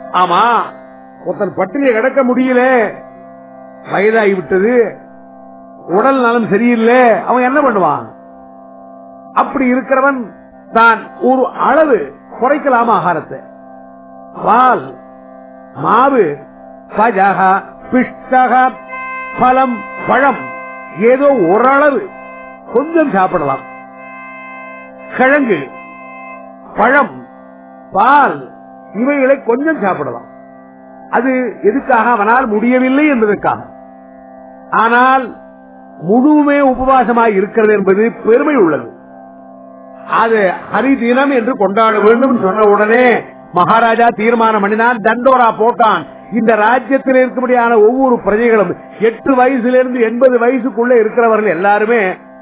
ஆமா ஒருத்தன் பட்டினியை கிடக்க முடியல வயதாகி விட்டது உடல் நலம் சரியில்லை அவன் என்ன பண்ணுவான் அப்படி இருக்கிறவன் தான் ஒரு அளவு குறைக்கலாம் ஆகாரத்தை பால் மாவு பஜக பிஷ்டக பழம் பழம் ஏதோ ஓரளவு கொஞ்சம் சாப்பிடலாம் கிழங்கு பழம் பால் இவைகளை கொஞ்சம் சாப்பிடலாம் அது எதுக்காக அவனால் முடியவில்லை என்பதற்காக ஆனால் முழுமே உபவாசமாய் இருக்கிறது என்பது பெருமை உள்ளது அது ஹரிதினம் என்று கொண்டாட வேண்டும் சொன்ன உடனே மகாராஜா தீர்மானம் பண்ணினான் தண்டோரா போட்டான் இந்த ராஜ்யத்தில் இருக்கும்படியான ஒவ்வொரு பிரஜைகளும் எட்டு வயசுல எண்பது வயசுக்குள்ள இருக்கிறவர்கள் எல்லாருமே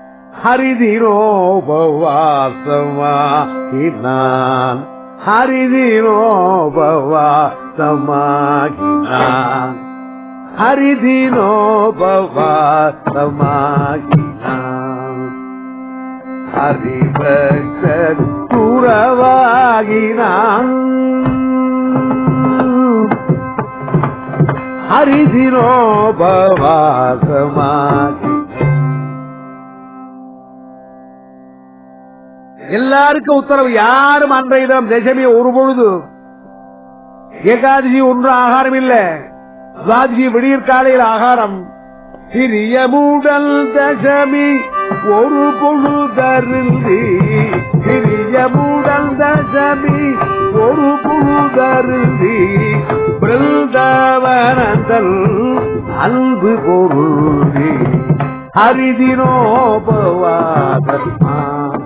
ஹரிதினோபவாசமாகினான் ஹரிதினோபவாசமாகினான் ஹரிதினோபவாசமாகினான் ஹரிபக்தர் துறவாகினான் ஹரிதினோபவாசமாகி எல்லாருக்கும் உத்தரவு யாரும் அன்றைய தினம் தசமி ஒரு பொழுது ஏகாதசி ஒன்று ஆகாரம் இல்ல துவாதசி விடியற் காலையில் ஆகாரம் சிறிய மூடல் தசமி ஒரு பொழுதருந்தி சிறிய மூடல் தசமி ஒரு பொழுதருந்தி பிருந்தாவனந்தல் அன்பு பொருந்தி ஹரிதினோபவாதமா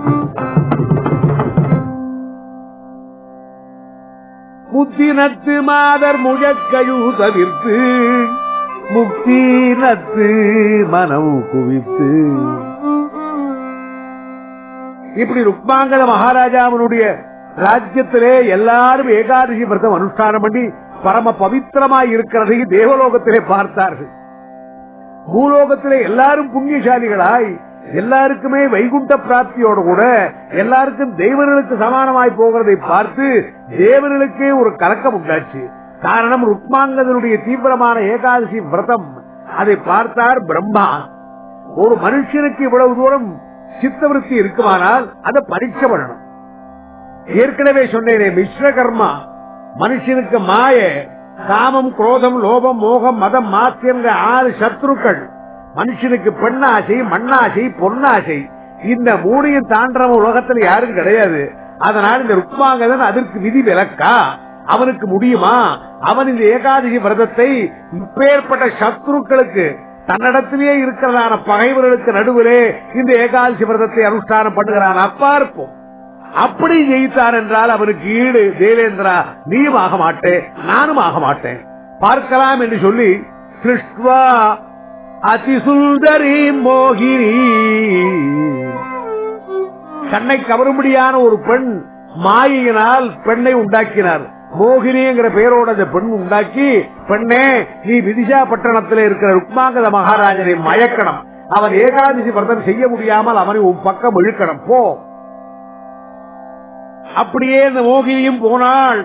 முத்தினத்து மாதர் முழக்கையு தவிர்த்து முக்தினத்து மனம் குவித்து இப்படி ருக்மாங்கத மகாராஜாவினுடைய ராஜ்யத்திலே எல்லாரும் ஏகாதசி விரதம் அனுஷ்டானம் பண்ணி பரம பவித்திரமாய் இருக்கிறதை தேவலோகத்திலே பார்த்தார்கள் பூலோகத்திலே எல்லாரும் புண்ணியசாலிகளாய் எல்லாருக்குமே வைகுண்ட பிராப்தியோடு கூட எல்லாருக்கும் தெய்வர்களுக்கு சமானமாய் போகிறதை பார்த்து தேவர்களுக்கே ஒரு கலக்கம் உண்டாச்சு காரணம் ருக்மாங்கதனுடைய தீவிரமான ஏகாதசி விரதம் அதை பார்த்தார் பிரம்மா ஒரு மனுஷனுக்கு இவ்வளவு தூரம் சித்தவருத்தி இருக்குமானால் அதை பரீட்சை பண்ணணும் ஏற்கனவே சொன்னேனே மிஸ்ரகர்மா மனுஷனுக்கு மாய காமம் குரோதம் லோபம் மோகம் மதம் மாத்தியம் ஆறு சத்ருக்கள் மனுஷனுக்கு பெண்ணாசை மண்ணாசை பொன்னாசை இந்த மூணையும் தாண்டவ உலகத்துல யாரும் கிடையாது அதனால் இந்த ருக்மாங்கதன் அதற்கு விதி விலக்கா அவனுக்கு முடியுமா அவன் இந்த ஏகாதசி விரதத்தை இப்பேற்பட்ட சத்ருக்களுக்கு தன்னிடத்திலேயே இருக்கிறதான பகைவர்களுக்கு நடுவிலே இந்த ஏகாதசி விரதத்தை அனுஷ்டானம் பண்ணுகிறான் அப்பார்ப்போம் அப்படி ஜெயித்தார் என்றால் அவனுக்கு ஈடு தேவேந்திரா நீயும் ஆக மாட்டேன் நானும் ஆக மாட்டேன் பார்க்கலாம் என்று சொல்லி சிருஷ்டுவா அதிசுந்தரி மோகினி கண்ணை கவரும்படியான ஒரு பெண் மாயினால் பெண்ணை உண்டாக்கினார் மோகினிங்கிற பெயரோட அந்த பெண் உண்டாக்கி பெண்ணே நீ விதிஷா பட்டணத்தில் இருக்கிற ருக்மாங்கத மகாராஜனை மயக்கணும் அவன் ஏகாதசி விரதம் செய்ய முடியாமல் அவனை உன் பக்கம் இழுக்கணும் போ அப்படியே இந்த மோகினியும் போனாள்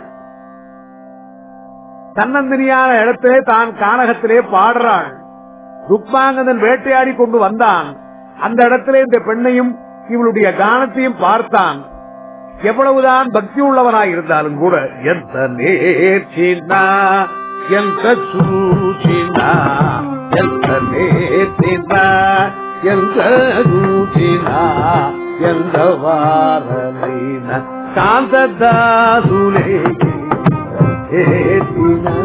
தன்னந்தனியான இடத்திலே தான் கானகத்திலே பாடுறாள் ருக்மாங்கதன் வேட்டையாடி கொண்டு வந்தான் அந்த இடத்திலே இந்த பெண்ணையும் இவளுடைய கானத்தையும் பார்த்தான் எவ்வளவுதான் பக்தி உள்ளவனாய் இருந்தாலும் கூட எந்த நேர்ச்சினா எந்த சூச்சினா எந்த நேர்ச்சினா எந்த சூச்சினா எந்த வாரலைன காந்ததாசுலே ஏற்றினா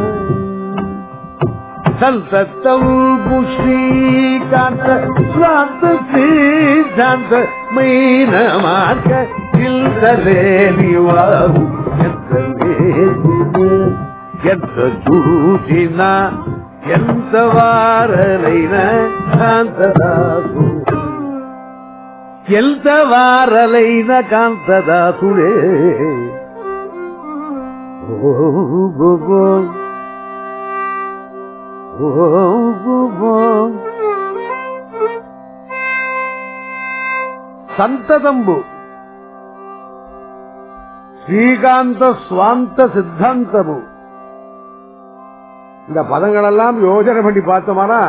ಸಂತತಂ ಶ್ರೀಕಾಂತ ಸ್ವಾಂತ ಸಿದ್ಧಾಂತ ಮೈನ ಮಾರ್ಗ ಇಲ್ಲದೆ ನಿವಾವು ಎಂತ ಚೂಚಿನ ಎಂತ ವಾರಲೈನ ಕಾಂತದಾಸು ಎಂತ ವಾರಲೈನ ಕಾಂತದಾಸುಳೇ ಓ ಗೋ ಗೋ సంతతంబు శ్రీకాంత స్వాంత సిద్ధాంతము இந்த பதங்கள் எல்லாம் யோஜனை பண்ணி பார்த்தோம்னா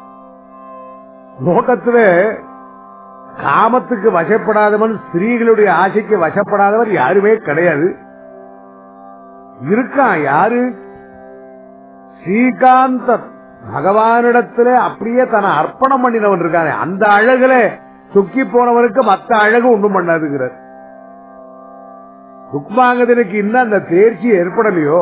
லோகத்துல காமத்துக்கு வசப்படாதவன் ஸ்திரீகளுடைய ஆசைக்கு வசப்படாதவர் யாருமே கிடையாது இருக்கான் யாரு ஸ்ரீகாந்த பகவானிடத்துல அப்படியே தன்னை அர்ப்பணம் பண்ணினவன் இருக்கானே அந்த அழகுல சுக்கி போனவனுக்கு மத்த அழகு ஒண்ணும் பண்ணாதுங்கிறார் ருக்மாங்கதனுக்கு இன்னும் அந்த தேர்ச்சி ஏற்படலையோ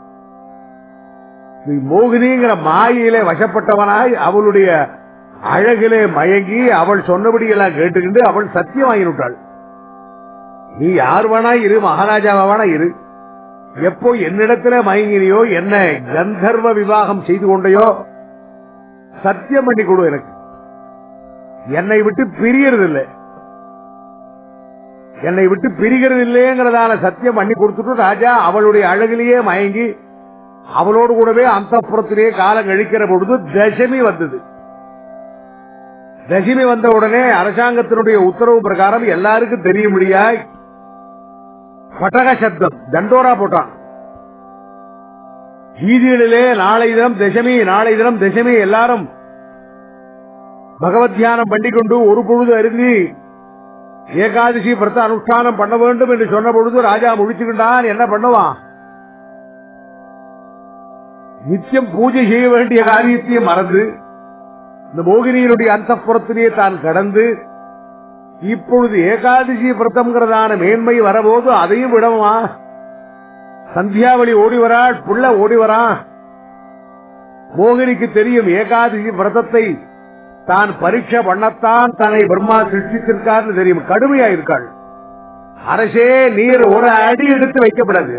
நீ மோகினிங்கிற மாயிலே வசப்பட்டவனாய் அவளுடைய அழகிலே மயங்கி அவள் சொன்னபடி எல்லாம் கேட்டுக்கிட்டு அவள் சத்தியம் வாங்கிவிட்டாள் நீ யார் வேணா இரு மகாராஜாவா வேணா இரு எப்போ என்னிடத்துல மயங்கினியோ என்ன கந்தர்வ விவாகம் செய்து கொண்டையோ சத்தியம் பண்ணி கொடு எனக்கு என்னை விட்டு பிரியறது இல்லை என்னை விட்டு பிரிகிறது இல்லைங்கிறதான சத்தியம் பண்ணி கொடுத்துட்டு ராஜா அவளுடைய அழகிலேயே மயங்கி அவளோடு கூடவே அந்த புறத்திலேயே காலம் கழிக்கிற பொழுது தசமி வந்தது தசமி வந்த உடனே அரசாங்கத்தினுடைய உத்தரவு பிரகாரம் எல்லாருக்கும் தெரிய முடியாய் பட்டக சப்தம் தண்டோரா போட்டான் வீதிகளிலே நாளை தினம் தசமி நாளை தினம் தசமி எல்லாரும் பகவத் தியானம் பண்ணிக்கொண்டு ஒரு பொழுது அருந்தி ஏகாதசி விரத அனுஷ்டானம் பண்ண வேண்டும் என்று சொன்ன பொழுது ராஜா முழிச்சுக்கிட்டான் என்ன பண்ணுவான் நித்தியம் பூஜை செய்ய வேண்டிய காரியத்தையும் மறந்து இந்த மோகினியினுடைய அந்த புறத்திலே தான் கடந்து இப்பொழுது ஏகாதசி விரதம்ங்கிறதான மேன்மை வரபோது அதையும் விடமா சந்தியாவளி ஓடி வராள் புள்ள ஓடி வரான் மோகினிக்கு தெரியும் ஏகாதசி விரதத்தை தான் பரீட்சை பண்ணத்தான் தன்னை பிரம்மா சிருஷ்டித்திருக்காருன்னு தெரியும் கடுமையா இருக்காள் அரசே நீர் ஒரு அடி எடுத்து வைக்கப்படாது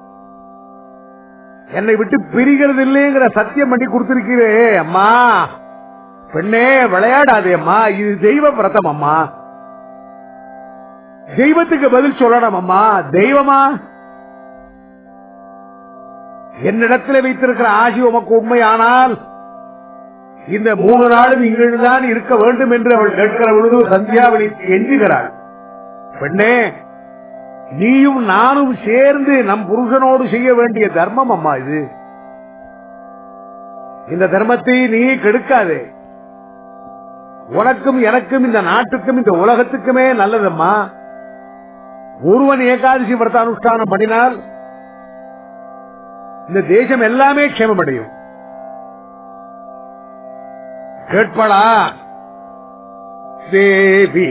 என்னை விட்டு பிரிகிறது இல்லைங்கிற சத்தியம் பண்ணி கொடுத்திருக்கிறே அம்மா பெண்ணே விளையாடாதே அம்மா இது தெய்வ விரதம் அம்மா தெய்வத்துக்கு பதில் சொல்லணும் அம்மா தெய்வமா என்னிடத்தில் வைத்திருக்கிற ஆசி உமக்கு உண்மையானால் இந்த மூணு நாளும் இங்கிருந்துதான் இருக்க வேண்டும் என்று அவள் கேட்கிற பொழுது சந்தியாவளி எஞ்சுகிறாள் பெண்ணே நீயும் நானும் சேர்ந்து நம் புருஷனோடு செய்ய வேண்டிய தர்மம் அம்மா இது இந்த தர்மத்தை நீ கெடுக்காதே உனக்கும் எனக்கும் இந்த நாட்டுக்கும் இந்த உலகத்துக்குமே நல்லதம்மா ஒருவன் ஏகாதசி விரத அனுஷ்டானம் பண்ணினால் இந்த தேசம் எல்லாமே க்ஷேமமடையும் கேட்படா தேவி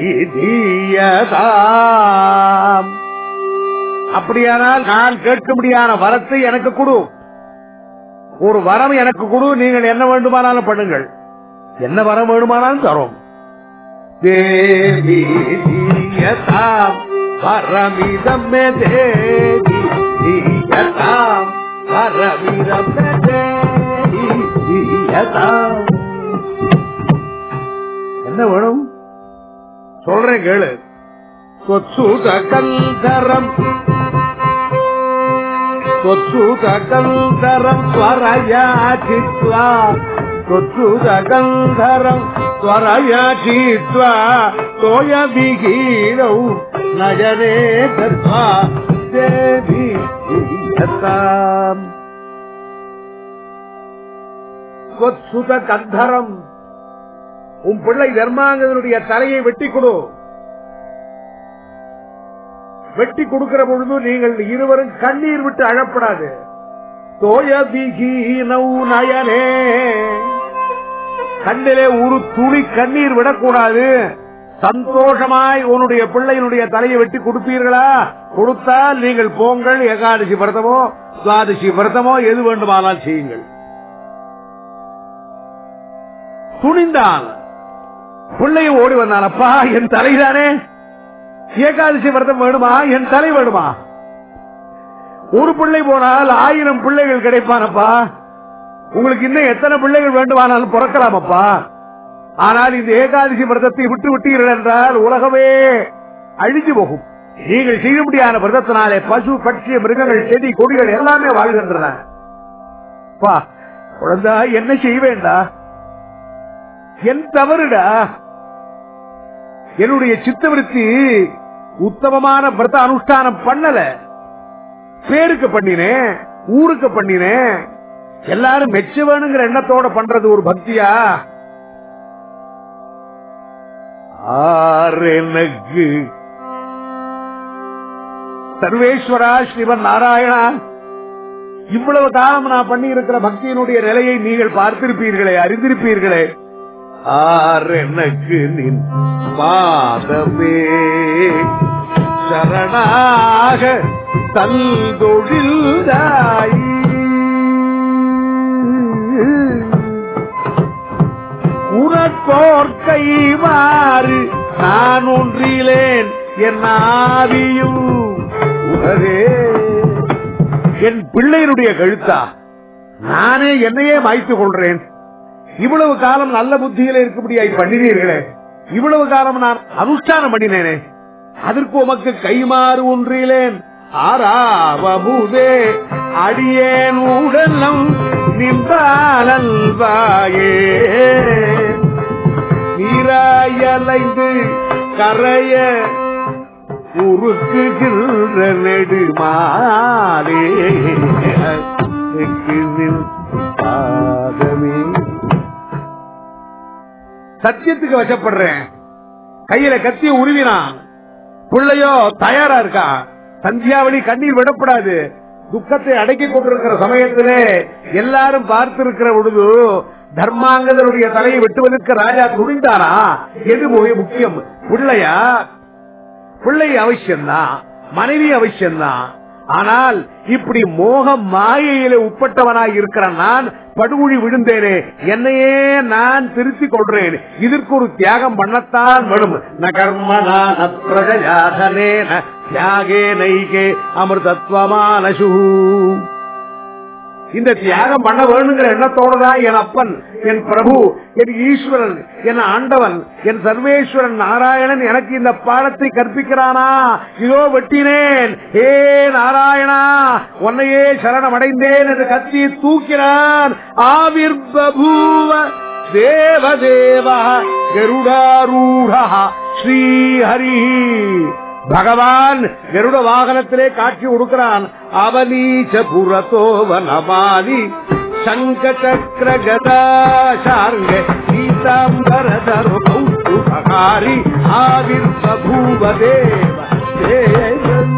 தீயதாம் அப்படியானால் நான் கேட்க முடியாத வரத்தை எனக்கு கொடு ஒரு வரம் எனக்கு கொடு நீங்கள் என்ன வேண்டுமானாலும் பண்ணுங்கள் என்ன வரம் வேண்டுமானாலும் தரோம் தேவி தீயதாம் வரமிதம் மே தேவி தீயதாம் வரமிதம் மே தேவி தீயதாம் என்ன வேணும் சொல்றேன் கேளு சொற்சூத கல்தரம் சொற்சூத கல்தரம் ஸ்வரயா சித்வா சொற்சூத கல்தரம் ஸ்வரயா சித்வா தோய விகீரௌ நயனே தத்வா தேவி தீயதாம் சொற்சுத கந்தரம் உன் பிள்ளை தர்மாங்கதனுடைய தலையை வெட்டி கொடு வெட்டி கொடுக்கிற பொழுது நீங்கள் இருவரும் கண்ணீர் விட்டு அழப்படாது தோய நயனே கண்ணிலே ஒரு துளி கண்ணீர் விடக்கூடாது சந்தோஷமாய் உன்னுடைய பிள்ளையினுடைய தலையை வெட்டி கொடுப்பீர்களா கொடுத்தால் நீங்கள் போங்கள் ஏகாதசி விரதமோ துவாதசி விரதமோ எது வேண்டுமானால் செய்யுங்கள் துணிந்தான் பிள்ளையும் ஓடி வந்தான் அப்பா என் தலைதானே ஏகாதசி விரதம் வேணுமா என் தலை வேணுமா ஒரு பிள்ளை போனால் ஆயிரம் பிள்ளைகள் கிடைப்பானப்பா உங்களுக்கு இன்னும் எத்தனை பிள்ளைகள் வேண்டுமானாலும் பிறக்கலாமப்பா ஆனால் இந்த ஏகாதசி விரதத்தை விட்டு விட்டீர்கள் என்றால் உலகமே அழிஞ்சு போகும் நீங்கள் செய்ய முடியாத விரதத்தினாலே பசு பட்சி மிருகங்கள் செடி கொடிகள் எல்லாமே வாழ்கின்றன பா குழந்தா என்ன செய்வேண்டா என் தவறுடா என்னுடைய சித்தவருத்தி உத்தமமான விரத அனுஷ்டானம் பண்ணல பேருக்கு பண்ணினேன் ஊருக்கு பண்ணினேன் எல்லாரும் மெச்ச வேணுங்கிற எண்ணத்தோட பண்றது ஒரு பக்தியா ஆர் எனக்கு சர்வேஸ்வரா ஸ்ரீவன் நாராயணா இவ்வளவு காலம் நான் பண்ணி இருக்கிற பக்தியினுடைய நிலையை நீங்கள் பார்த்திருப்பீர்களே அறிந்திருப்பீர்களே ஆர் எனக்கு நின் பாதமே சரணாக தந்தொழில்தாய் உனக்கோர் கைவாறு நான் ஒன்றிலேன் என் ஆவியும் உனதே என் பிள்ளையினுடைய கழுத்தா நானே என்னையே மாய்த்துக் கொள்றேன் இவ்வளவு காலம் நல்ல புத்தியில இருக்கும்படியாய் பண்ணினீர்களே இவ்வளவு காலம் நான் அனுஷ்டானம் பண்ணினேனே அதற்கு உமக்கு கைமாறு ஒன்றிலேன் ஆறாவமுதே அடியேன் உடலம் நின்றாயே நீராயலைந்து கரைய உருக்குகின்ற நெடுமாலே நின் பாதமே சத்தியத்துக்கு வசப்படுறேன் கையில கத்திய உருவினான் பிள்ளையோ தயாரா இருக்கா சந்தியாவளி கண்ணீர் விடப்படாது துக்கத்தை அடக்கி கொண்டிருக்கிற சமயத்திலே எல்லாரும் பார்த்திருக்கிற பொழுது தர்மாங்கதனுடைய தலையை வெட்டுவதற்கு ராஜா துணிந்தாரா எது மிக முக்கியம் பிள்ளையா பிள்ளை அவசியம்தான் மனைவி அவசியம்தான் ஆனால் இப்படி மோக மாயையில உட்பட்டவனாய் இருக்கிற நான் படுகுழி விழுந்தேனே என்னையே நான் திருத்திக் கொள்றேன் இதற்கு ஒரு தியாகம் பண்ணத்தான் வேணும் ந கர்மனா ந பிரஜயாதனேன தியாகே நைகே அமிர்தத்வமானசு இந்த தியாகம் பண்ண வேணுங்கிற எண்ணத்தோடுதான் என் அப்பன் என் பிரபு என் ஈஸ்வரன் என் ஆண்டவன் என் சர்வேஸ்வரன் நாராயணன் எனக்கு இந்த பாடத்தை கற்பிக்கிறானா இதோ வெட்டினேன் ஏ நாராயணா உன்னையே சரணம் அடைந்தேன் என்று கத்தி தூக்கினான் ஆவிர் பபூவ தேவதேவ கருடாரூடா ஸ்ரீஹரி பகவான் கருட வாகனத்திலே காட்சி கொடுக்கிறான் அவனீச்ச புறத்தோவனமானி சங்க சக்கர கதாசார்க கீதாம்பரதர கௌதுகாரி ஆவிர் பபூவதேவ தேவன்.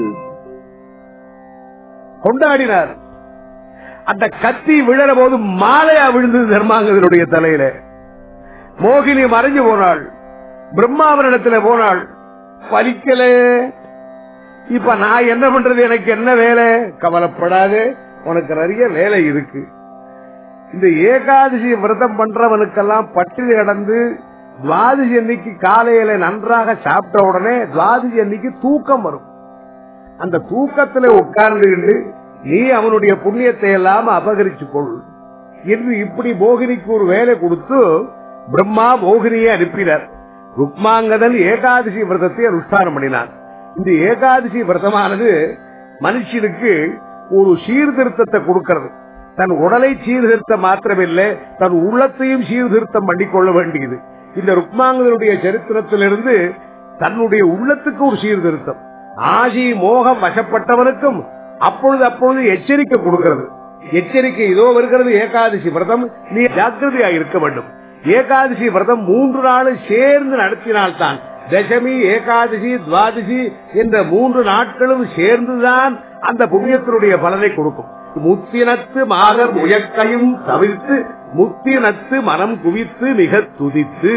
கொண்டாடினார் அந்த கத்தி விழற போது மாலையா விழுந்தது தர்மாங்கதனுடைய தலையில மோகினி மறைஞ்சு போனாள் பிரம்மாவனிடத்துல போனாள் பலிக்கல இப்ப நான் என்ன பண்றது எனக்கு என்ன வேலை கவலைப்படாது உனக்கு நிறைய வேலை இருக்கு இந்த ஏகாதசி விரதம் பண்றவனுக்கெல்லாம் பட்டினி கடந்து துவாதசி அன்னைக்கு காலையில நன்றாக சாப்பிட்ட உடனே துவாதசி அன்னைக்கு தூக்கம் வரும் அந்த தூக்கத்துல உட்கார்ந்து நீ அவனுடைய புண்ணியத்தை எல்லாம் அபகரிச்சு கொள் என்று இப்படி மோகினிக்கு ஒரு வேலை கொடுத்து பிரம்மா மோகினியை அனுப்பினார் ருக்மாங்கதன் ஏகாதசி விரதத்தை அனுஷ்டானம் பண்ணினான் இந்த ஏகாதசி விரதமானது மனுஷனுக்கு ஒரு சீர்திருத்தத்தை கொடுக்கிறது தன் உடலை சீர்திருத்தம் மாத்திரமில்லை தன் உள்ளத்தையும் சீர்திருத்தம் பண்ணிக்கொள்ள வேண்டியது இந்த ருக்மாங்கதனுடைய சரித்திரத்திலிருந்து தன்னுடைய உள்ளத்துக்கு ஒரு சீர்திருத்தம் ஆசி மோகம் வசப்பட்டவனுக்கும் அப்பொழுது அப்பொழுது எச்சரிக்கை கொடுக்கிறது எச்சரிக்கை இதோ வருகிறது ஏகாதசி விரதம் நீ ஜாக்கிரதையா இருக்க வேண்டும் ஏகாதசி விரதம் மூன்று நாள் சேர்ந்து நடத்தினால்தான் தசமி ஏகாதசி துவாதசி என்ற மூன்று நாட்களும் சேர்ந்துதான் அந்த புண்ணியத்தினுடைய பலனை கொடுக்கும் முத்தினத்து மாதர் முயக்கையும் தவிர்த்து முத்தினத்து மனம் குவித்து மிக துதித்து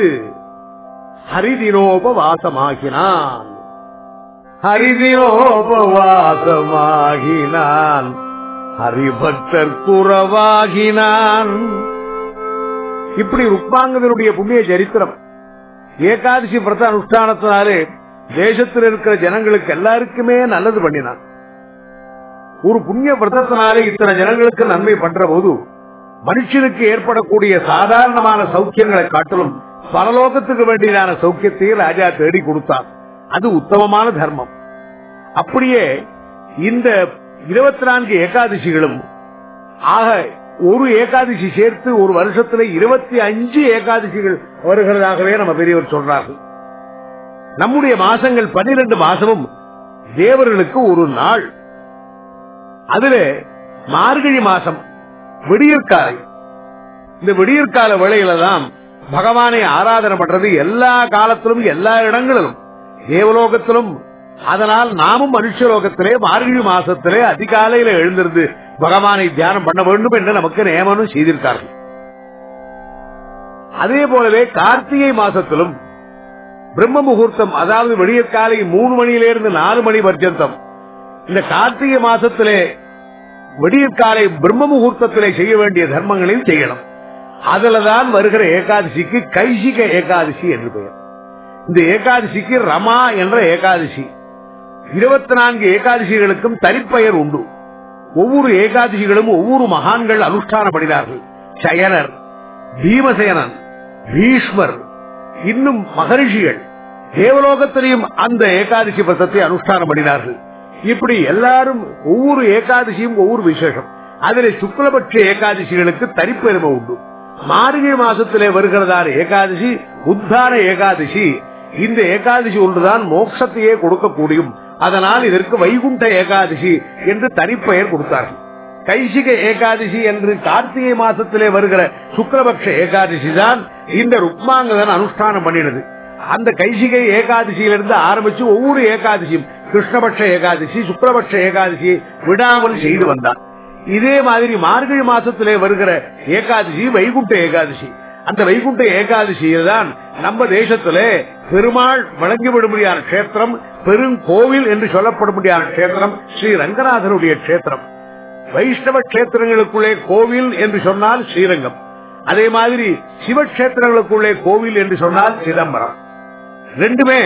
ஹரிதினோபவாசமாகினான் ஹரிதினோபவாசமாகினான் ஹரிபக்தர் குறவாகினான் இப்படி ருக்மாங்கதனுடைய புண்ணிய சரித்திரம் ஏகாதசி விரத அனுஷ்டானத்தினாலே தேசத்தில் இருக்கிற ஜனங்களுக்கு எல்லாருக்குமே நல்லது பண்ணினான் ஒரு புண்ணிய விரதத்தினாலே இத்தனை ஜனங்களுக்கு நன்மை பண்ற போது மனுஷனுக்கு ஏற்படக்கூடிய சாதாரணமான சௌக்கியங்களை காட்டிலும் பரலோகத்துக்கு வேண்டியதான சௌக்கியத்தை ராஜா தேடி கொடுத்தான் அது உத்தமமான தர்மம் அப்படியே இந்த இருபத்தி நான்கு ஏகாதசிகளும் ஆக ஒரு ஏகாதசி சேர்த்து ஒரு வருஷத்துல இருபத்தி அஞ்சு ஏகாதசிகள் வருகிறதாகவே நம்ம பெரியவர் சொல்றார்கள் நம்முடைய மாசங்கள் பன்னிரண்டு மாசமும் தேவர்களுக்கு ஒரு நாள் அதுல மார்கழி மாசம் விடியற்காலை இந்த விடியற்கால வேளையில தான் பகவானை ஆராதனை பண்றது எல்லா காலத்திலும் எல்லா இடங்களிலும் தேவலோகத்திலும் அதனால் நாமும் மனுஷலோகத்திலே மார்கழி மாசத்திலே அதிகாலையில எழுந்திருந்து பகவானை தியானம் பண்ண வேண்டும் என்று நமக்கு நியமனம் செய்திருக்கார்கள் அதே போலவே கார்த்திகை மாசத்திலும் பிரம்ம முகூர்த்தம் அதாவது விடியற்காலை மூணு மணியிலிருந்து நாலு மணி பர்யந்தம் இந்த கார்த்திகை மாசத்திலே விடியற்காலை பிரம்ம முகூர்த்தத்திலே செய்ய வேண்டிய தர்மங்களையும் செய்யணும் அதுலதான் வருகிற ஏகாதசிக்கு கைசிக ஏகாதசி என்று பெயர் இந்த ஏகாதசிக்கு ரமா என்ற ஏகாதசி இருபத்தி நான்கு ஏகாதசிகளுக்கும் தனிப்பெயர் உண்டு ஒவ்வொரு ஏகாதசிகளும் ஒவ்வொரு மகான்கள் அனுஷ்டானப்படுகிறார்கள் சயனர் பீமசேனன் பீஷ்மர் இன்னும் மகரிஷிகள் தேவலோகத்திலையும் அந்த ஏகாதசி பத்தத்தை அனுஷ்டானம் பண்ணினார்கள் இப்படி எல்லாரும் ஒவ்வொரு ஏகாதசியும் ஒவ்வொரு விசேஷம் அதில் சுக்லபட்ச ஏகாதசிகளுக்கு தனிப்பெருமை உண்டு மார்கழி மாசத்திலே வருகிறதான ஏகாதசி உத்தான ஏகாதசி இந்த ஏகாதசி ஒன்றுதான் மோட்சத்தையே கொடுக்கக்கூடியும் அதனால் இதற்கு வைகுண்ட ஏகாதசி என்று தனிப்பெயர் கொடுத்தார்கள் கைசிக ஏகாதசி என்று கார்த்திகை மாசத்திலே வருகிற சுக்லபக்ஷ ஏகாதசி தான் இந்த ருக்மாங்கதன் அனுஷ்டானம் பண்ணினது அந்த கைசிகை ஏகாதசியிலிருந்து ஆரம்பிச்சு ஒவ்வொரு ஏகாதசியும் கிருஷ்ணபட்ச ஏகாதசி சுக்லபட்ச ஏகாதசியை விடாமல் செய்து வந்தான் இதே மாதிரி மார்கழி மாசத்திலே வருகிற ஏகாதசி வைகுண்ட ஏகாதசி அந்த வைகுண்ட ஏகாதசியில் தான் நம்ம தேசத்திலே பெருமாள் வழங்கிவிடும்படியான கஷேத்திரம் பெருங்கோவில் என்று சொல்லப்படும்படியான கஷேத்திரம் ஸ்ரீ ரங்கநாதனுடைய கஷேத்திரம் வைஷ்ணவ கஷேத்திரங்களுக்குள்ளே கோவில் என்று சொன்னால் ஸ்ரீரங்கம் அதே மாதிரி சிவக்ஷேத்திரங்களுக்குள்ளே கோவில் என்று சொன்னால் சிதம்பரம் ரெண்டுமே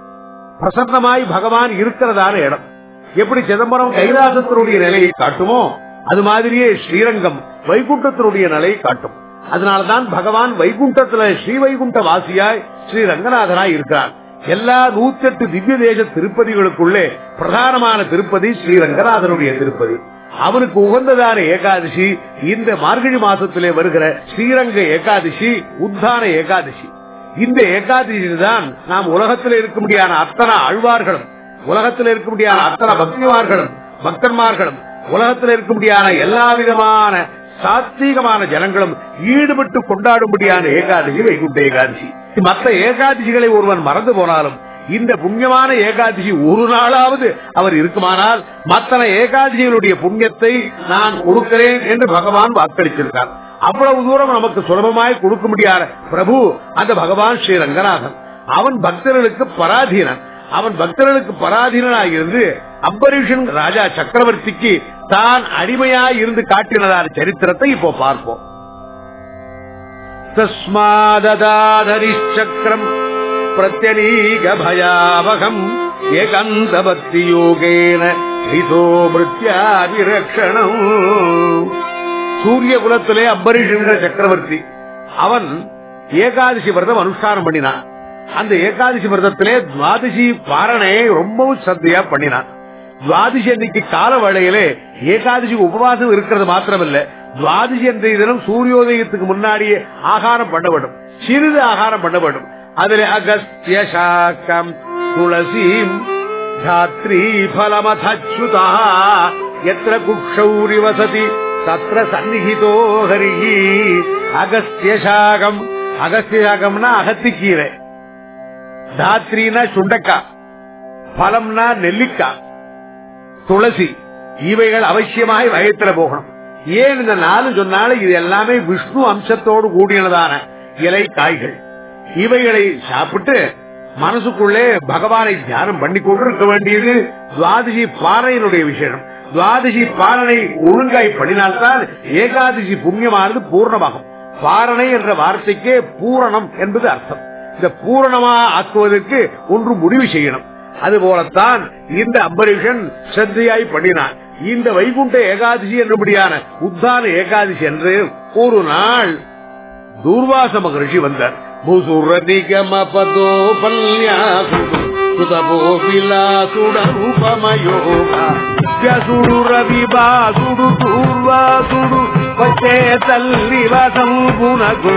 பிரசன்னமாய் பகவான் இருக்கிறதான இடம் எப்படி சிதம்பரம் கைலாசத்தினுடைய நிலையை காட்டுமோ அது மாதிரியே ஸ்ரீரங்கம் வைகுண்டத்தினுடைய நிலையை காட்டும் அதனால்தான் பகவான் வைகுண்டத்துல ஸ்ரீ வைகுண்ட வாசியாய் ஸ்ரீ ரங்கநாதனாய் இருக்கிறார் எல்லா நூத்தி எட்டு திவ்ய தேச திருப்பதிகளுக்குள்ளே பிரதானமான திருப்பதி ஸ்ரீ ரங்கநாதனுடைய திருப்பதி அவனுக்கு உகந்ததான ஏகாதசி இந்த மார்கழி மாசத்திலே வருகிற ஸ்ரீரங்க ஏகாதசி உத்தான ஏகாதசி இந்த ஏகாதசி தான் நாம் உலகத்தில் இருக்க முடியாத அத்தனை ஆழ்வார்களும் உலகத்தில் இருக்க முடியாத அத்தனை பக்திமார்களும் பக்தன்மார்களும் உலகத்தில் இருக்க முடியாத எல்லா விதமான சாத்வீகமான ஜனங்களும் ஈடுபட்டு கொண்டாடும்படியான ஏகாதசி வைகுண்ட ஏகாதசி மற்ற ஏகாதசிகளை ஒருவன் மறந்து போனாலும் இந்த புண்ணியமான ஏகாதசி ஒரு நாளாவது அவர் இருக்குமானால் மற்ற ஏகாதசிகளுடைய புண்ணியத்தை நான் கொடுக்கிறேன் என்று பகவான் வாக்களித்திருக்கார் அவ்வளவு தூரம் நமக்கு சுலபமாய் கொடுக்க முடியாத பிரபு அந்த பகவான் ஸ்ரீ ரங்கநாதன் அவன் பக்தர்களுக்கு பராதீனன் அவன் பக்தர்களுக்கு பராதீனாக இருந்து அம்பரீஷன் ராஜா சக்கரவர்த்திக்கு தான் அடிமையாய் இருந்து காட்டினதான சரித்திரத்தை இப்போ பார்ப்போம் தஸ்மாதரிச்சக்கரம் பிரத்யனீக பயாவகம் ஏகந்த பக்தி யோகேன ஹிதோ மிருத்யாபிரக்ஷணம் சூரிய குலத்திலே அம்பரீஷ் என்ற சக்கரவர்த்தி அவன் ஏகாதசி விரதம் அனுஷ்டானம் பண்ணினான் அந்த ஏகாதசி விரதத்திலே துவாதசி பாரணையை ரொம்பவும் சத்தையா பண்ணினான் துவாதசி அன்னைக்கு கால வேளையிலே ஏகாதசி உபவாசம் இருக்கிறது மாத்திரமல்ல துவாதசி அன்றைய தினம் சூரியோதயத்துக்கு முன்னாடியே ஆகாரம் பண்ண வேண்டும் சிறிது ஆகாரம் பண்ண வேண்டும் அதில் அகஸ்திய சாக்கம் துளசீம் தாத்ரி பலமதச்சுதா எத்திர குஷௌரி வசதி தத்திர சந்நிகிதோ ஹரி அகஸ்திய சாகம் அகஸ்திய சாகம்னா அகத்திக்கீரை தாத்ரினா சுண்டக்கா பழம்னா நெல்லிக்காய் துளசி இவைகள் அவசியமாய் வயத்துல போகணும் ஏன் இந்த நாலு சொன்னாலும் இது எல்லாமே விஷ்ணு அம்சத்தோடு கூடியனதான இலை காய்கள் இவைகளை சாப்பிட்டு மனசுக்குள்ளே பகவானை தியானம் பண்ணி கொண்டிருக்க வேண்டியது துவாதசி பாறையினுடைய விஷயம் துவாதசி பாலனை ஒழுங்காய் பண்ணினால்தான் ஏகாதசி புண்ணியமானது பூர்ணமாகும் பாரணை என்ற வார்த்தைக்கே பூரணம் என்பது அர்த்தம் இந்த பூரணமா ஆக்குவதற்கு ஒன்று முடிவு செய்யணும் அதுபோலத்தான் இந்த அம்பரீஷன் சத்தையாய் பண்ணினான் இந்த வைகுண்ட ஏகாதசி என்றபடியான உத்தான ஏகாதசி என்று ஒரு நாள் தூர்வாச மகரிஷி வந்தார் భూసుర నిగమ పదోపన్యాసుడు సుతపో విలాసుడూపమయోగ వ్యాసుడు రవి బాసుడు పూర్వాసుడు వచ్చే తల్లి వసంపునకు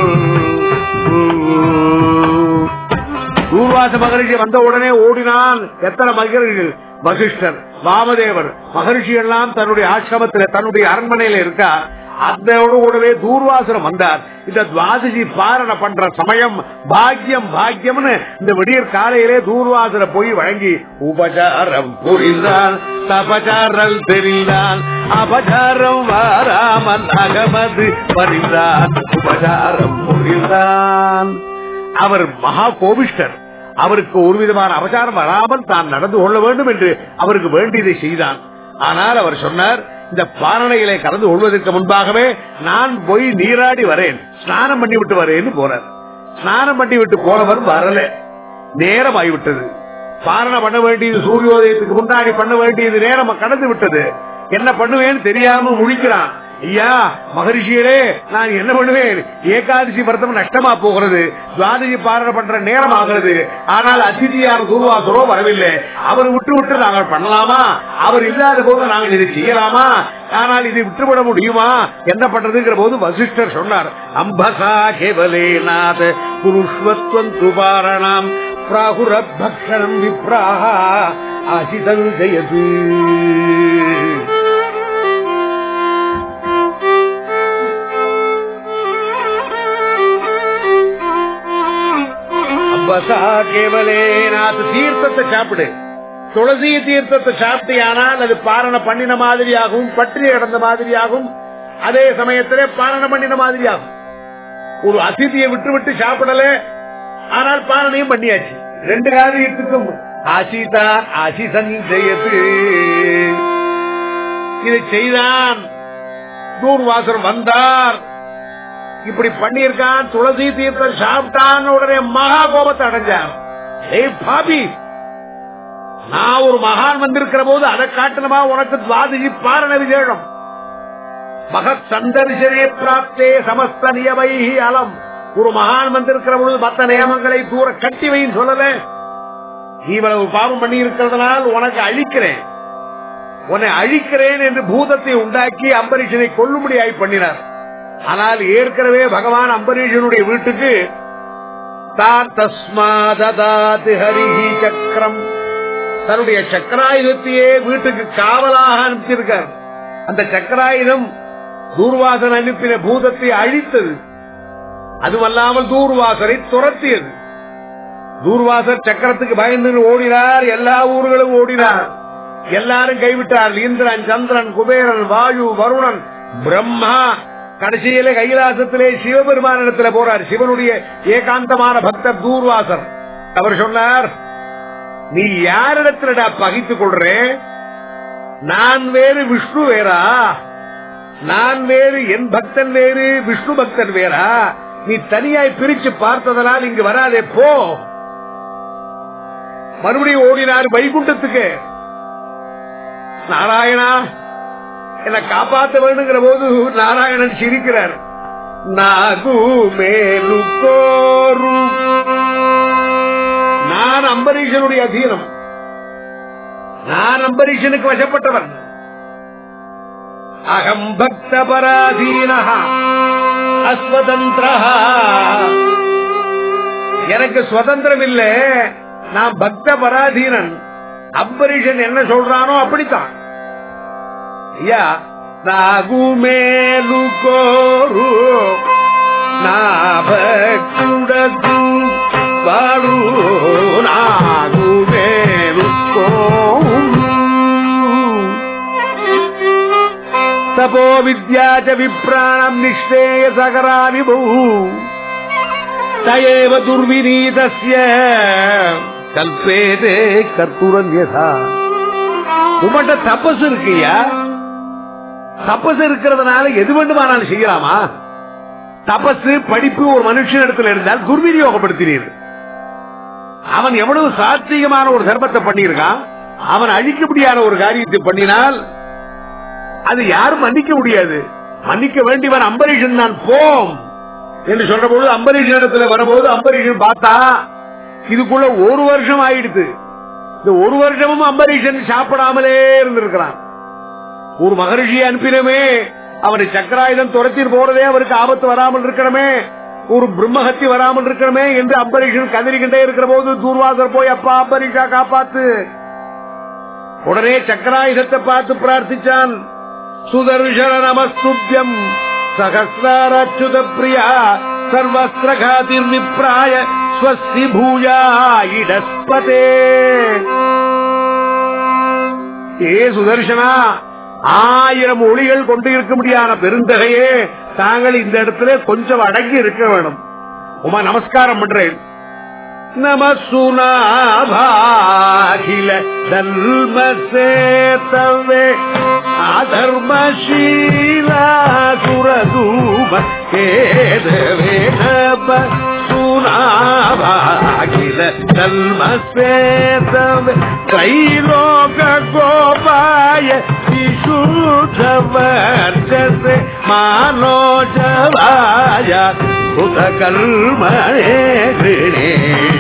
தூர்வாச மகரிஷி வந்த உடனே ஓடினான் எத்தனை மகரிஷிகள் வசிஷ்டர் வாமதேவர் மகரிஷி எல்லாம் தன்னுடைய ஆசிரமத்தில் தன்னுடைய அரண்மனையில இருக்கா அதோடு கூடவே தூர்வாசனம் வந்தார் இந்த துவாதசி பாரண பண்ற சமயம் பாக்கியம் பாக்கியம்னு இந்த விடியற் காலையிலே தூர்வாசன போய் வழங்கி உபசாரம் புரிந்தான் தபசாரம் தெரிந்தான் அபசாரம் வாராமன் அகமது பறிந்தான் உபசாரம் புரிந்தான் அவர் மகா கோபிஷ்டர் அவருக்கு ஒரு விதமான அபசாரம் வராமல் தான் நடந்து கொள்ள வேண்டும் என்று அவருக்கு வேண்டியதை செய்தான் ஆனால் அவர் சொன்னார் இந்த பாரணையிலே கலந்து கொள்வதற்கு முன்பாகவே நான் போய் நீராடி வரேன் ஸ்நானம் பண்ணி விட்டு வரேன்னு போறார் ஸ்நானம் பண்ணி விட்டு போனவர் வரல நேரம் ஆகிவிட்டது பாரணை பண்ண வேண்டியது சூரியோதயத்துக்கு முன்னாடி பண்ண வேண்டியது நேரம் கடந்து விட்டது என்ன பண்ணுவேன்னு தெரியாம முழிக்கிறான் ஐயா மகரிஷியரே நான் என்ன பண்ணுவேன் ஏகாதசி விரதம் நஷ்டமா போகிறது துவாதசி பாரணை பண்ற நேரம் ஆகிறது ஆனால் அதிதியார் குருவாசரோ வரவில்லை அவர் விட்டு விட்டு நாங்கள் பண்ணலாமா அவர் இல்லாத போது நாங்கள் இதை செய்யலாமா ஆனால் இதை விட்டுவிட முடியுமா என்ன பண்றதுங்கிற போது வசிஷ்டர் சொன்னார் அம்பசா கேவலே நாத குருஷ்வத்வம் துபாரணம் பிராகுரபக்ஷணம் விப்ராக ஆசிதம் ஜெயது அம்பசா கேவலே நாத் தீர்த்தத்தை சாப்பிடு துளசி தீர்த்தத்தை சாப்பிட்டியானால் அது பாரண பண்ணின மாதிரியாகவும் பற்றி கிடந்த மாதிரியாகும் அதே சமயத்திலே பாரண பண்ணின மாதிரியாகும் ஒரு அதிதியை விட்டு விட்டு சாப்பிடல ஆனால் பாரணையும் பண்ணியாச்சு ரெண்டு காரியத்துக்கும் ஆசிதா ஆசிசன் ஜெயது இதை செய்தான் தூர்வாசர் வந்தார் இப்படி பண்ணியிருக்கான் துளசி தீர்த்தம் சாப்பிட்டான் உடனே மகா கோபத்தை அடைஞ்சார் ஏய் பாபி நான் ஒரு மகான் வந்திருக்கிற போது அதை காட்டணுமா உனக்கு துவாதசி பாரண விசேஷம் மகத் சந்தர்சனே பிராப்தே சமஸ்த நியமை அலம் ஒரு மகான் வந்திருக்கிற பொழுது மத்த நியமங்களை தூர கட்டி வைன்னு சொல்லல நீ இவ்வளவு பாவம் பண்ணி இருக்கிறதுனால் உனக்கு அழிக்கிறேன் உன்னை அழிக்கிறேன் என்று பூதத்தை உண்டாக்கி அம்பரீஷனை கொல்லும்படியாய் பண்ணினார் ஆனால் ஏற்கனவே பகவான் அம்பரீஷனுடைய வீட்டுக்கு தான் தஸ்மாததாத் ஹரிஹி சக்கரம் தன்னுடைய சக்கராயுதத்தையே வீட்டுக்கு காவலாக அனுப்பிச்சிருக்கார் அந்த சக்கராயுதம் தூர்வாசன் அனுப்பின பூதத்தை அழித்தது அதுவல்லாமல் தூர்வாசரை துரத்தியது தூர்வாசர் சக்கரத்துக்கு பயந்து ஓடினார் எல்லா ஊர்களும் ஓடினார் எல்லாரும் கைவிட்டார் இந்திரன் சந்திரன் குபேரன் வாயு வருணன் பிரம்மா கடைசியில கைலாசத்திலே சிவபெருமானிடத்துல போறார் சிவனுடைய ஏகாந்தமான பக்தர் தூர்வாசர் அவர் சொன்னார் நீ யாரிடத்துல பகித்துக் கொள்றேன் நான் வேறு விஷ்ணு வேறா நான் வேறு என் பக்தன் வேறு விஷ்ணு பக்தன் வேறா நீ தனியாய் பிரிச்சு பார்த்ததனால் இங்கு வராதே போ மறுபடியும் ஓடினார் வைகுண்டத்துக்கு நாராயணா என்னை காப்பாத்த வேணுங்கிற போது நாராயணன் சிரிக்கிறார் நாகு மேலு நான் அம்பரீஷனுடைய அதீனம் நான் அம்பரீஷனுக்கு வசப்பட்டவன் அகம் பக்த பராதீன அஸ்வதந்திர எனக்கு சுதந்திரம் இல்ல நான் பக்த பராதீனன் அம்பரீஷன் என்ன சொல்றானோ அப்படித்தான் ஐயா நாகு மேலு கோரு నాభకుడదు వాడు నాగు తపో విద్యా చ విప్రాణం నిశ్రేయ సగరా విభూ తయేవ దుర్వినీతస్య கல்பேதே கற்பூரன்யதா உமட்ட தபஸ் இருக்குயா தபஸ் இருக்கிறதுனால எது வேண்டுமானாலும் செய்யலாமா தபசு படிப்பு ஒரு மனுஷன் இடத்துல இருந்தால் துர்விநியோகப்படுத்தினீர் அவன் எவ்வளவு சாத்தியமான ஒரு தர்மத்தை பண்ணியிருக்கான் அவன் அழிக்க முடியாத ஒரு காரியத்தை பண்ணினால் அது யாரும் மன்னிக்க முடியாது மன்னிக்க வேண்டியவன் அம்பரீஷன் நான் போம் என்று சொல்ற பொழுது அம்பரீஷன் இடத்துல வரும்போது அம்பரீஷன் பார்த்தா இதுக்குள்ள ஒரு வருஷம் ஆயிடுது இந்த ஒரு வருஷமும் அம்பரீஷன் சாப்பிடாமலே இருந்திருக்கிறான் ஒரு மகரிஷி அனுப்பினமே அவனை சக்கராயுதம் துரத்திட்டு போறதே அவருக்கு ஆபத்து வராமல் இருக்கணுமே ஒரு பிரம்மஹத்தி வராமல் இருக்கணுமே என்று அம்பரீஷன் கதறிக்கிட்டே இருக்கிற போது தூர்வாசர் போய் அப்பா அம்பரீஷா காப்பாத்து உடனே சக்கராயுதத்தை பார்த்து பிரார்த்திச்சான் சுதர்ஷன நமஸ்துபியம் சகசிராரச்சுத பிரியா சர்வஸ்திரகாதிர்விப்ராய ஸ்வஸ்தி பூயா இடஸ்பதே ஏ சுதர்சனா ஆயிரம் ஒளிகள் கொண்டு இருக்க முடியாத பெருந்தகையே தாங்கள் இந்த இடத்துல கொஞ்சம் அடங்கி இருக்க வேணும் உமா நமஸ்காரம் பண்றேன் நமசுனாபாகில தர்மசேதவே அதர்மசீலாசுரதூப கேதவே நப சுனாபாகில தர்மசேதவே தைலோக கோபாய விசுதவர்ச்சசே மானோஜவாய சுதகர்மணே கிருணே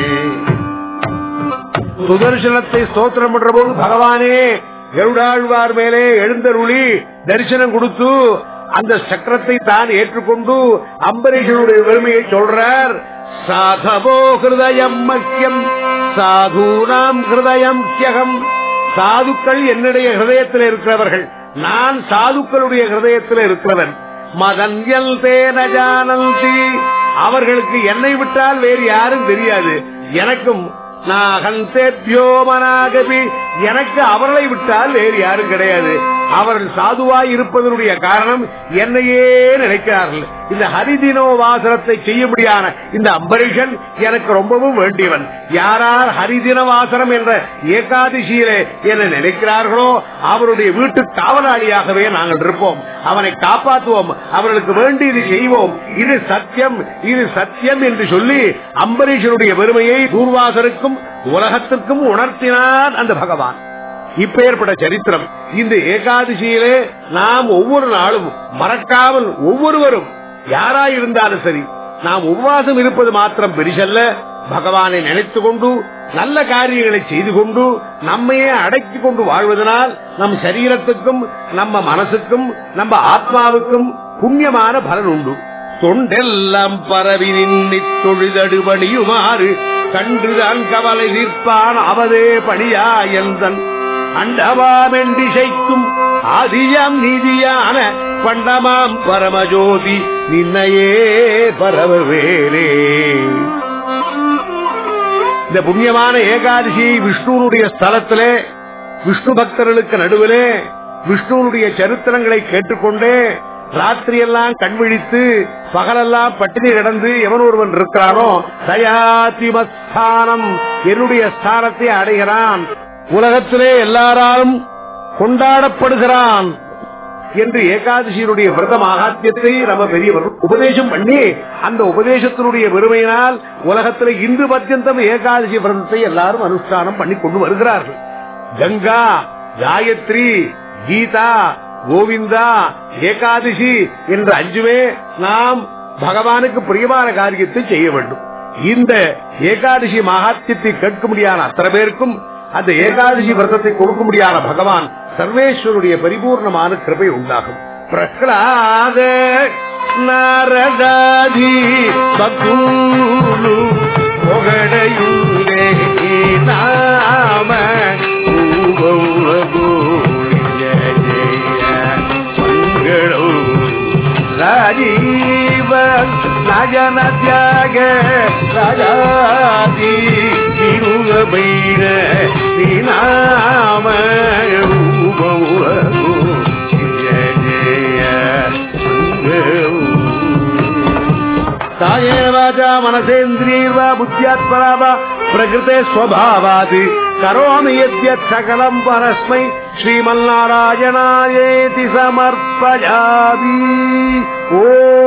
சுதர்சனத்தை ஸ்தோத்திரம் பண்ற போது பகவானே கருடாழ்வார் மேலே எழுந்தருளி தரிசனம் கொடுத்து அந்த சக்கரத்தை தான் ஏற்றுக்கொண்டு அம்பரீஷனுடைய பெருமையை சொல்றார் சாதவோ ஹிருதயம் மக்கியம் சாதூனாம் ஹிருதயம் தியகம் சாதுக்கள் என்னுடைய ஹிருதயத்தில் இருக்கிறவர்கள் நான் சாதுக்களுடைய ஹிருதயத்தில் இருக்கிறவன் மதன்யல் தேன ஜானந்தி அவர்களுக்கு என்னை விட்டால் வேறு யாரும் தெரியாது எனக்கும் நாகந்தேத்யோமனாகபி எனக்கு அவர்களை விட்டால் வேறு யாரும் கிடையாது அவர்கள் சாதுவாய் இருப்பதனுடைய காரணம் என்னையே நினைக்கிறார்கள் இந்த ஹரிதினோ வாசனத்தை செய்ய முடியாத இந்த அம்பரீஷன் எனக்கு ரொம்பவும் வேண்டியவன் யாரார் ஹரிதின வாசனம் என்ற ஏகாதசியிலே என்ன நினைக்கிறார்களோ அவருடைய வீட்டு காவலாளியாகவே நாங்கள் இருப்போம் அவனை காப்பாற்றுவோம் அவர்களுக்கு வேண்டியது செய்வோம் இது சத்தியம் இது சத்தியம் என்று சொல்லி அம்பரீஷனுடைய பெருமையை தூர்வாசருக்கும் உலகத்திற்கும் உணர்த்தினான் அந்த பகவான் இப்ப ஏற்பட்ட சரித்திரம் இந்த ஏகாதசியிலே நாம் ஒவ்வொரு நாளும் மறக்காமல் ஒவ்வொருவரும் யாராயிருந்தாலும் சரி நாம் உபவாசம் இருப்பது மாத்திரம் பெரிசல்ல பகவானை நினைத்து கொண்டு நல்ல காரியங்களை செய்து கொண்டு நம்மையே அடக்கிக் கொண்டு வாழ்வதனால் நம் சரீரத்துக்கும் நம்ம மனசுக்கும் நம்ம ஆத்மாவுக்கும் புண்ணியமான பலன் உண்டு தொண்டெல்லாம் பரவி நின்னி தொழுதடு பணியுமாறு கண்டுதான் கவலை நிற்பான் அவதே பணியா எந்தன் அண்டவாமெண்டிசைக்கும் ஆதியாம் நீதியான பண்டமாம் பரமஜோதி நின்னையே பரவவேலே இந்த புண்ணியமான ஏகாதசி விஷ்ணுனுடைய ஸ்தலத்திலே விஷ்ணு பக்தர்களுக்கு நடுவிலே விஷ்ணுனுடைய சரித்திரங்களை கேட்டுக்கொண்டே ராத்திரி எல்லாம் கண்விழித்து பகலெல்லாம் பட்டினி கிடந்து எவன் ஒருவன் இருக்கிறானோ தயாதிமஸ்தானம் என்னுடைய ஸ்தானத்தை அடைகிறான் உலகத்திலே எல்லாராலும் கொண்டாடப்படுகிறான் என்று ஏகாதசியினுடைய விரத மகாத்தியத்தை நம்ம பெரியவர் உபதேசம் பண்ணி அந்த உபதேசத்தினுடைய பெருமையினால் உலகத்தில் இந்து பத்தியந்தம் ஏகாதசி விரதத்தை எல்லாரும் அனுஷ்டானம் பண்ணி கொண்டு வருகிறார்கள் கங்கா காயத்ரி கீதா கோவிந்தா ஏகாதசி என்ற அஞ்சுமே நாம் பகவானுக்கு பிரியமான காரியத்தை செய்ய வேண்டும் இந்த ஏகாதசி மகாத்தியத்தை கேட்க முடியாத அத்தனை பேருக்கும் அந்த ஏகாதசி விரதத்தை கொடுக்க முடியாத பகவான் சர்வேஸ்வருடைய பரிபூர்ணமான கிருபை உண்டாகும் பிரகலாத நாரதாதி பகூலு பொகடையுள்ளே நாம ராஜீவ நஜன தியாக ராஜாதி திருபைர நாம காயேவாஜா மனசேந்திரியர்வா புத்தியாத்மனாவா பிரகிருதே ஸ்வபாவாத் கரோமி யத்யத் சகலம் பரஸ்மை ஸ்ரீமன்னாராயணாயேதி சமர்ப்பயாமி ஓ